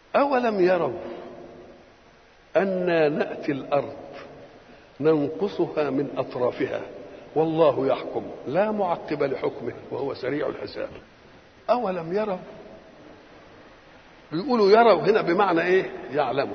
أولم يروا أنا نأتي الأرض ننقصها من أطرافها والله يحكم لا معقب لحكمه وهو سريع الحساب أولم يروا بيقولوا يروا هنا بمعنى إيه يعلموا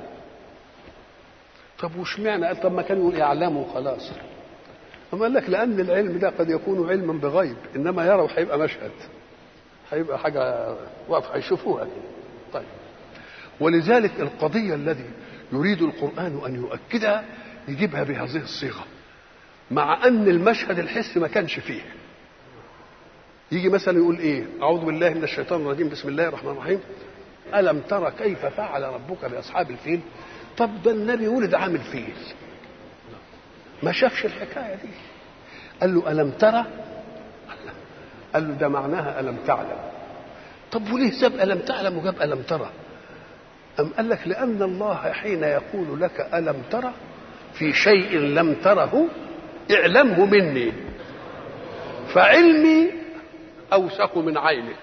طب وش معنى قال طب ما كان يقول يعلموا خلاص أما قال لك لأن العلم ده قد يكون علما بغيب إنما يروا هيبقى مشهد هيبقى حاجة واضحة يشوفوها طيب ولذلك القضية الذي يريد القرآن أن يؤكدها يجيبها بهذه الصيغة مع أن المشهد الحسي ما كانش فيه يجي مثلا يقول إيه أعوذ بالله من الشيطان الرجيم بسم الله الرحمن الرحيم ألم ترى كيف فعل ربك بأصحاب الفيل طب ده النبي ولد عامل فيل ما شافش الحكاية دي قال له ألم ترى قال له ده معناها ألم تعلم طب وليه ساب ألم تعلم وجاب ألم ترى أم قال لك لأن الله حين يقول لك ألم ترى في شيء لم تره اعلمه مني فعلمي أوثق من عينك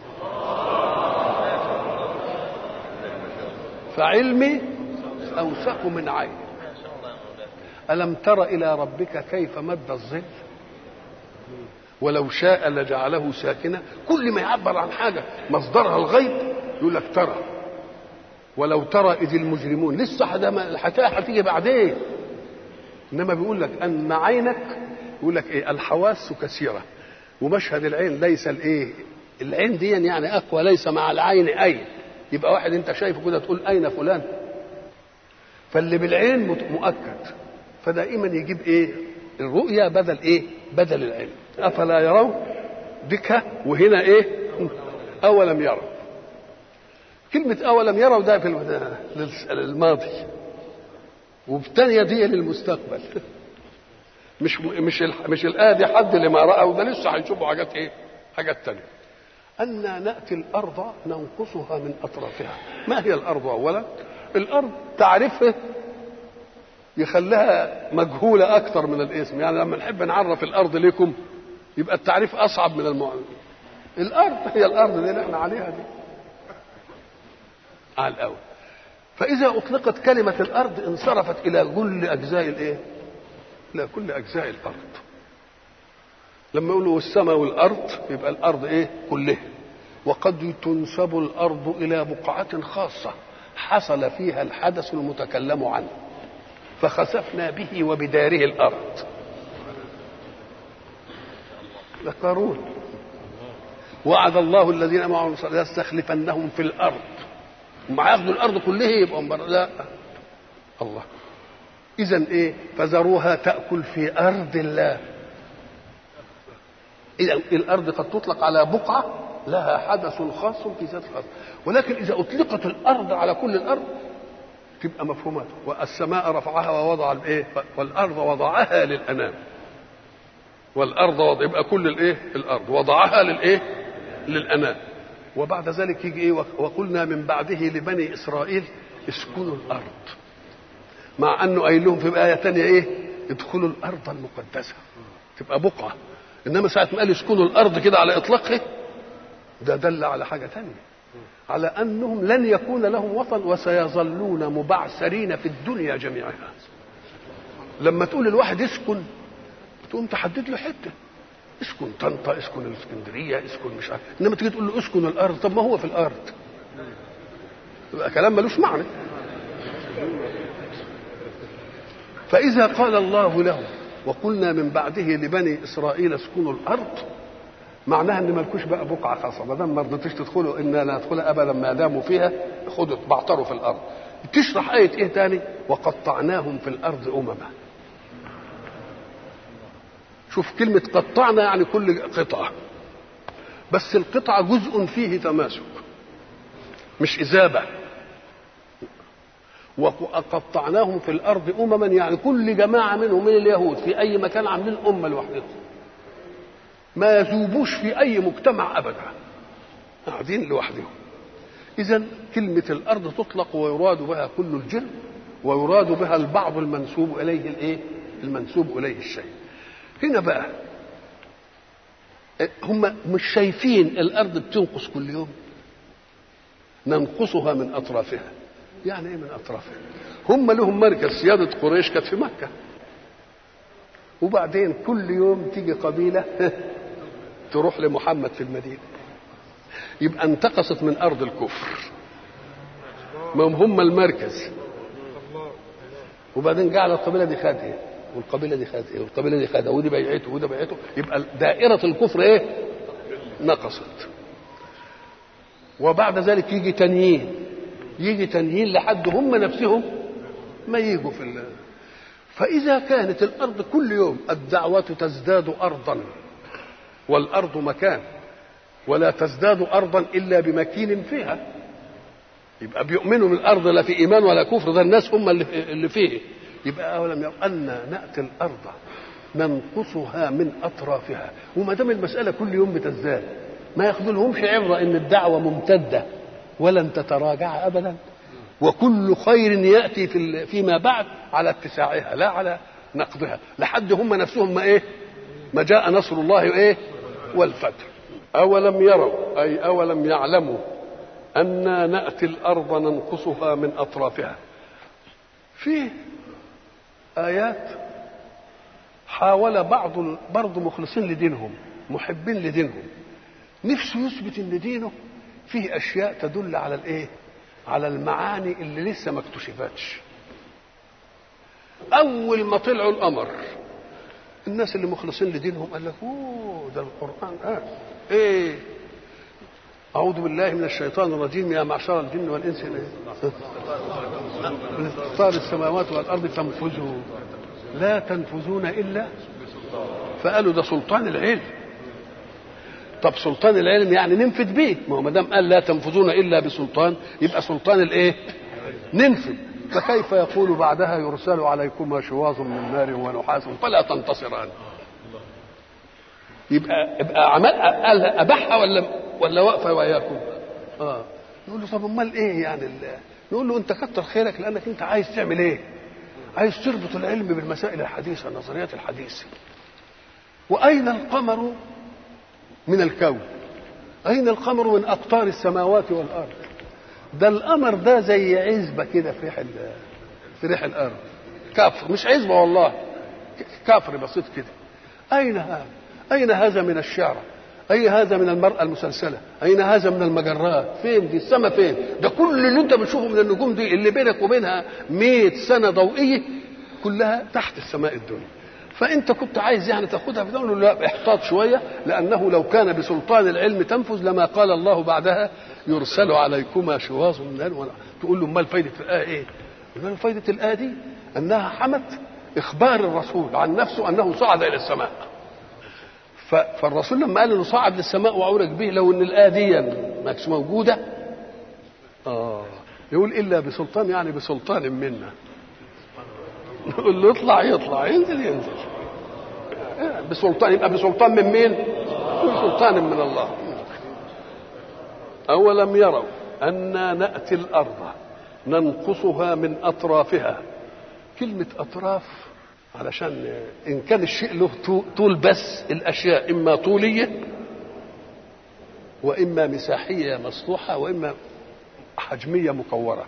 فعلمي أوثق من عينك ألم تر إلى ربك كيف مد الظل ولو شاء لجعله ساكنا كل ما يعبر عن حاجة مصدرها الغيب يقول لك ترى ولو ترى إذ المجرمون لسه الحكاية هتيجي بعدين إنما بيقول لك أن عينك يقول لك إيه الحواس كثيرة ومشهد العين ليس الإيه العين دي يعني أقوى ليس مع العين أين يبقى واحد أنت شايفه كده تقول أين فلان فاللي بالعين مؤكد فدائما يجيب ايه الرؤيا بدل ايه بدل العلم افلا يرون بك وهنا ايه اولم يروا كلمة أولم يروا ده في الماضي والثانية دي للمستقبل مش مش مش الآية دي حد لما رأوا ده لسه هيشوفوا حاجات إيه؟ حاجات تانية. أنا نأتي الأرض ننقصها من أطرافها. ما هي الأرض أولا؟ الأرض تعرفها يخليها مجهولة أكثر من الاسم يعني لما نحب نعرف الأرض لكم يبقى التعريف أصعب من المعنى الأرض هي الأرض دي اللي احنا عليها دي على الأول فإذا أطلقت كلمة الأرض انصرفت إلى كل أجزاء الإيه؟ إلى كل أجزاء الأرض لما يقولوا السماء والأرض يبقى الأرض إيه؟ كلها وقد تنسب الأرض إلى بقعة خاصة حصل فيها الحدث المتكلم عنه فخسفنا به وبداره الارض لقارون وعد الله الذين معهم ليستخلفنهم في الارض هم هياخدوا الارض كلها يبقى مبر... لا الله اذا ايه فذروها تاكل في ارض الله اذا الارض قد تطلق على بقعه لها حدث خاص في ذات الارض ولكن اذا اطلقت الارض على كل الارض تبقى مفهومات والسماء رفعها ووضع الايه والارض وضعها للانام والارض وضع يبقى كل الايه الارض وضعها للايه للانام وبعد ذلك يجي ايه وقلنا من بعده لبني اسرائيل اسكنوا الارض مع انه قايل لهم في ايه ثانيه ايه ادخلوا الارض المقدسه تبقى بقعه انما ساعه ما قال اسكنوا الارض كده على اطلاقه ده دل على حاجه ثانيه على انهم لن يكون لهم وطن وسيظلون مبعثرين في الدنيا جميعها لما تقول الواحد اسكن تقوم تحدد له حته اسكن طنطا اسكن الاسكندريه اسكن مش عارف انما تيجي تقول له اسكن الارض طب ما هو في الارض يبقى كلام ملوش معنى فاذا قال الله له وقلنا من بعده لبني اسرائيل اسكنوا الارض معناها ان مالكوش بقى بقعه خاصه ما دام ما رضيتوش تدخلوا ان لا ندخلها ابدا ما داموا فيها خدوا بعتروا في الارض تشرح ايه ايه تاني وقطعناهم في الارض امما شوف كلمة قطعنا يعني كل قطعة بس القطعة جزء فيه تماسك مش إذابة وقطعناهم في الأرض أمما يعني كل جماعة منهم من اليهود في أي مكان عاملين أمة لوحدهم ما يذوبوش في اي مجتمع ابدا قاعدين لوحدهم اذا كلمه الارض تطلق ويراد بها كل الجن ويراد بها البعض المنسوب اليه الايه المنسوب اليه الشيء هنا بقى هم مش شايفين الارض بتنقص كل يوم ننقصها من اطرافها يعني ايه من اطرافها هم لهم مركز سياده قريش كانت في مكه وبعدين كل يوم تيجي قبيله تروح لمحمد في المدينه يبقى انتقصت من ارض الكفر ما هم هم المركز وبعدين جعل القبيله دي خدها والقبيله دي خدها والقبيله دي خدها ودي بيعته وده بيعته يبقى دائره الكفر ايه نقصت وبعد ذلك يجي تنيين يجي تنيين لحد هم نفسهم ما يجوا في الله فإذا كانت الأرض كل يوم الدعوة تزداد أرضا والأرض مكان ولا تزداد أرضا إلا بمكين فيها يبقى بيؤمنوا من الأرض لا في إيمان ولا كفر ده الناس هم اللي, اللي فيه يبقى أولم يروا أن نأتي الأرض ننقصها من أطرافها وما دام المسألة كل يوم بتزداد ما ياخذلهمش عبرة إن الدعوة ممتدة ولن تتراجع أبدا وكل خير ياتي في فيما بعد على اتساعها لا على نقضها لحد هم نفسهم ما ايه ما جاء نصر الله ايه والفتح اولم يروا اي اولم يعلموا انا ناتي الارض ننقصها من اطرافها في ايات حاول بعض برضه مخلصين لدينهم محبين لدينهم نفسه يثبت ان دينه فيه اشياء تدل على الايه على المعاني اللي لسه ما اكتشفتش اول ما طلعوا القمر الناس اللي مخلصين لدينهم قال لك اوه ده القران قال ايه أعوذ بالله من الشيطان الرجيم يا معشر الجن والإنس طار السماوات والأرض تنفذوا لا تنفذون إلا فقالوا ده سلطان العلم طب سلطان العلم يعني ننفذ بيه ما هو ما دام قال لا تنفذون الا بسلطان يبقى سلطان الايه ننفذ فكيف يقول بعدها يرسل عليكما شواظ من نار ونحاس فلا تنتصران يبقى يبقى عمل قال اباحها ولا ولا واقفه وياكم اه نقول له طب امال ايه يعني نقول له انت كتر خيرك لانك انت عايز تعمل ايه عايز تربط العلم بالمسائل الحديثه النظريات الحديثه واين القمر من الكون أين القمر من أقطار السماوات والأرض ده القمر ده زي عزبة كده في ريح في ريح الأرض كفر مش عزبة والله كفر بسيط كده أين هذا أين هذا من الشعرة أي هذا من المرأة المسلسلة أين هذا من المجرات فين دي السماء فين ده كل اللي انت بتشوفه من النجوم دي اللي بينك وبينها مئة سنة ضوئية كلها تحت السماء الدنيا فانت كنت عايز يعني تاخدها فتقول له لا احتاط شويه لانه لو كان بسلطان العلم تنفذ لما قال الله بعدها يرسل عليكما شواظ من نار تقول له امال فايده الايه ايه؟ امال فايده الايه دي انها حمت اخبار الرسول عن نفسه انه صعد الى السماء فالرسول لما قال انه صعد للسماء وعرج به لو ان الايه دي ما كانتش موجوده اه يقول الا بسلطان يعني بسلطان منا نقول له اطلع يطلع ينزل ينزل بسلطان يبقى بسلطان من مين؟ بسلطان من الله أولم يروا أنا نأتي الأرض ننقصها من أطرافها كلمة أطراف علشان إن كان الشيء له طول بس الأشياء إما طولية وإما مساحية مسطوحة وإما حجمية مكورة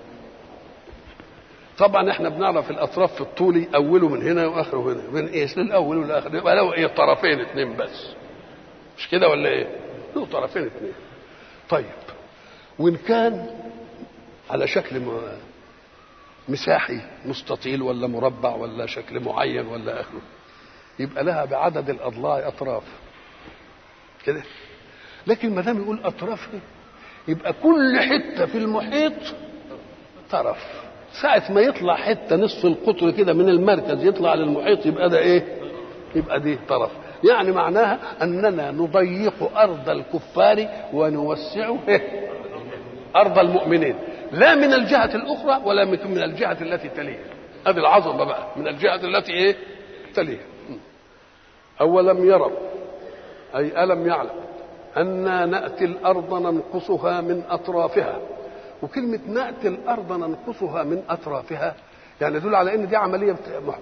طبعا احنا بنعرف الاطراف في الطولي اوله من هنا واخره هنا من ايش للاول والاخر يبقى له ايه طرفين اثنين بس مش كده ولا ايه له طرفين اثنين طيب وان كان على شكل مساحي مستطيل ولا مربع ولا شكل معين ولا اخره يبقى لها بعدد الاضلاع اطراف كده لكن ما دام يقول اطراف يبقى كل حته في المحيط طرف ساعة ما يطلع حتة نصف القطر كده من المركز يطلع للمحيط يبقى ده ايه؟ يبقى دي طرف يعني معناها أننا نضيق أرض الكفار ونوسع إيه؟ أرض المؤمنين لا من الجهة الأخرى ولا من الجهة التي تليها هذه العظمة بقى من الجهة التي إيه؟ تليها أولم يروا أي ألم يعلم أنا نأتي الأرض ننقصها من أطرافها وكلمة نأتي الأرض ننقصها من أطرافها يعني يدل على ان دي عمليه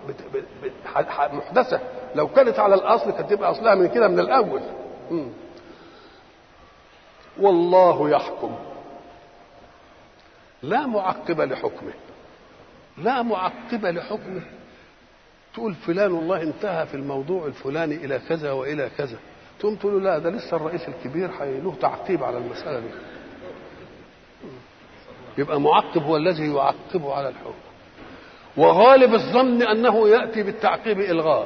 محدثه لو كانت على الاصل كانت تبقى اصلها من كده من الاول مم. والله يحكم لا معقب لحكمه لا معقب لحكمه تقول فلان والله انتهى في الموضوع الفلاني الى كذا والى كذا تقوم تقول له لا ده لسه الرئيس الكبير له تعقيب على المساله دي يبقى معقب هو الذي يعقبه على الحكم وغالب الظن انه ياتي بالتعقيب الغاء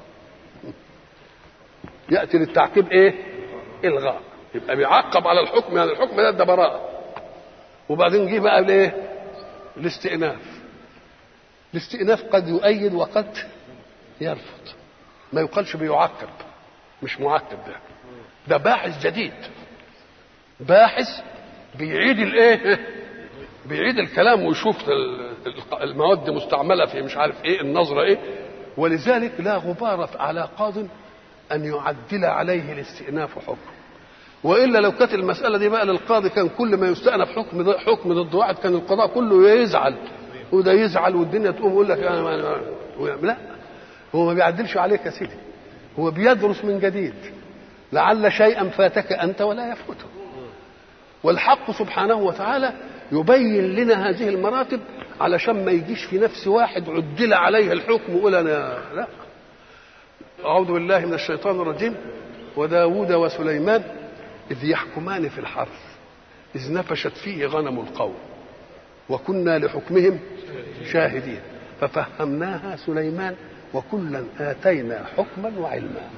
ياتي للتعقيب ايه الغاء يبقى بيعقب على الحكم يعني الحكم ده ده براءه وبعدين جه بقى الايه الاستئناف الاستئناف قد يؤيد وقد يرفض ما يقالش بيعقب مش معقب ده ده باحث جديد باحث بيعيد الايه بيعيد الكلام ويشوف المواد مستعمله في مش عارف ايه النظره ايه ولذلك لا غبار على قاض ان يعدل عليه الاستئناف حكم والا لو كانت المساله دي بقى للقاضي كان كل ما يستأنف حكم حكم ضد واحد كان القضاء كله يزعل وده يزعل والدنيا تقوم يقول لك انا لا هو ما بيعدلش عليك يا سيدي هو بيدرس من جديد لعل شيئا فاتك انت ولا يفوته والحق سبحانه وتعالى يبين لنا هذه المراتب علشان ما يجيش في نفس واحد عدل عليه الحكم ويقول انا لا اعوذ بالله من الشيطان الرجيم وداود وسليمان اذ يحكمان في الحرث اذ نفشت فيه غنم القوم وكنا لحكمهم شاهدين ففهمناها سليمان وكلا اتينا حكما وعلما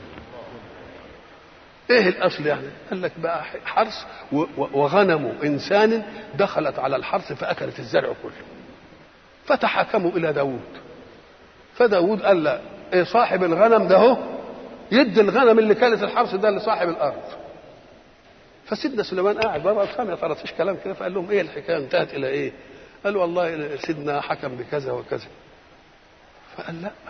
ايه الاصل يعني قال لك بقى حرث وغنم انسان دخلت على الحرث فاكلت الزرع كله فتحاكموا الى داود فداود قال لا إيه صاحب الغنم ده هو يدي الغنم اللي كانت الحرث ده لصاحب الارض فسيدنا سليمان قاعد بره سامع ترى فيش كلام كده فقال لهم ايه الحكايه انتهت الى ايه؟ قالوا والله سيدنا حكم بكذا وكذا فقال لا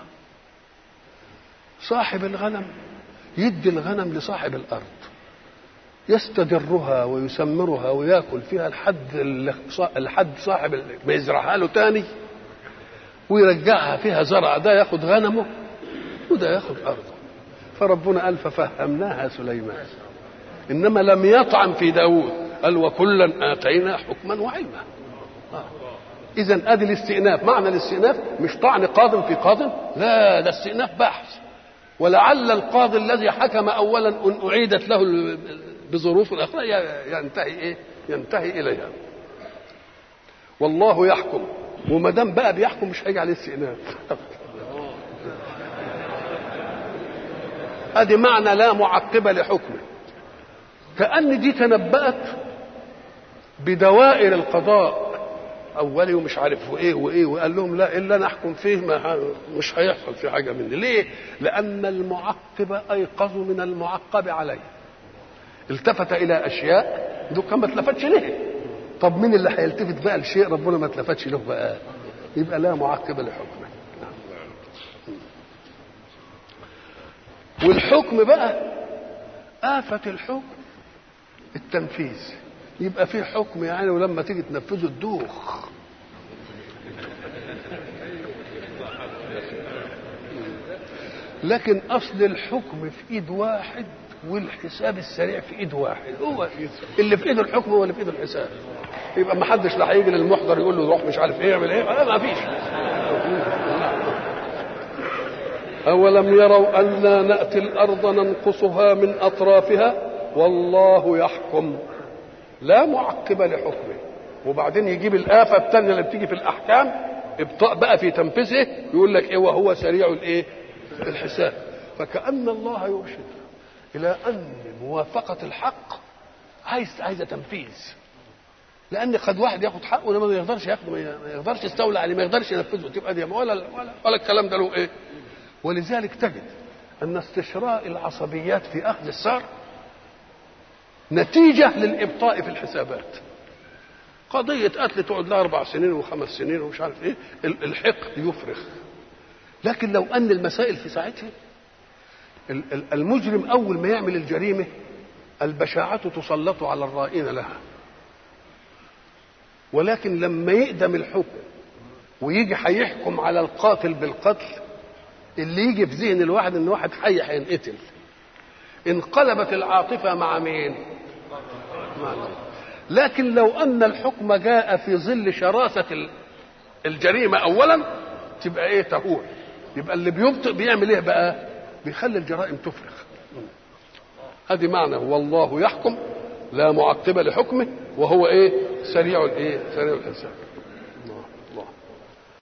صاحب الغنم يدي الغنم لصاحب الارض يستدرها ويسمرها وياكل فيها لحد لحد صاحب ما يزرعها له تاني ويرجعها فيها زرع ده ياخد غنمه وده ياخد ارضه فربنا قال ففهمناها سليمان انما لم يطعن في داود قال وكلا اتينا حكما وعلما آه. اذا ادي الاستئناف معنى الاستئناف مش طعن قاض في قاض لا ده استئناف بحث ولعل القاضي الذي حكم اولا ان اعيدت له بظروف الاخرى ينتهي ايه ينتهي اليها والله يحكم وما دام بقى بيحكم مش هيجي عليه استئناف ادي معنى لا معقب لحكمه كأن دي تنبأت بدوائر القضاء أولي ومش عارف وإيه وإيه وقال لهم لا إلا نحكم فيه ما مش هيحصل في حاجة مني ليه؟ لأن المعقب أيقظ من المعقب عليه التفت إلى أشياء دول كان ما اتلفتش ليه طب مين اللي هيلتفت بقى لشيء ربنا ما اتلفتش له بقى يبقى لا معقب لحكمه والحكم بقى آفة الحكم التنفيذ يبقى في حكم يعني ولما تيجي تنفذه تدوخ لكن اصل الحكم في ايد واحد والحساب السريع في ايد واحد هو اللي في ايده الحكم هو اللي في ايده الحساب يبقى ما حدش لا هيجي للمحضر يقول له روح مش عارف ايه اعمل ايه ما فيش أولم يروا أنا نأتي الأرض ننقصها من أطرافها والله يحكم لا معقب لحكمه وبعدين يجيب الآفة الثانية اللي بتيجي في الأحكام ابطاء بقى في تنفيذه يقول لك إيه وهو سريع الإيه؟ الحساب فكأن الله يرشد إلى أن موافقة الحق عايز عايزة تنفيذ لأن قد واحد ياخد حقه ولما ما يقدرش ياخده ما يقدرش يستولى عليه ما يقدرش ينفذه تبقى دي ولا ولا ولا الكلام ده له إيه؟ ولذلك تجد أن استشراء العصبيات في أخذ السار نتيجة للإبطاء في الحسابات قضية قتل تقعد لها أربع سنين وخمس سنين ومش عارف إيه الحقد يفرخ لكن لو أن المسائل في ساعتها المجرم أول ما يعمل الجريمة البشاعة تسلط على الرائين لها ولكن لما يقدم الحكم ويجي هيحكم على القاتل بالقتل اللي يجي في ذهن الواحد ان واحد حي هينقتل انقلبت العاطفه مع مين؟ مع الله لكن لو ان الحكم جاء في ظل شراسه الجريمه اولا تبقى ايه تهون يبقى اللي بيبطئ بيعمل ايه بقى بيخلي الجرائم تفرخ هذه معنى والله يحكم لا معقب لحكمه وهو ايه سريع الايه سريع الحساب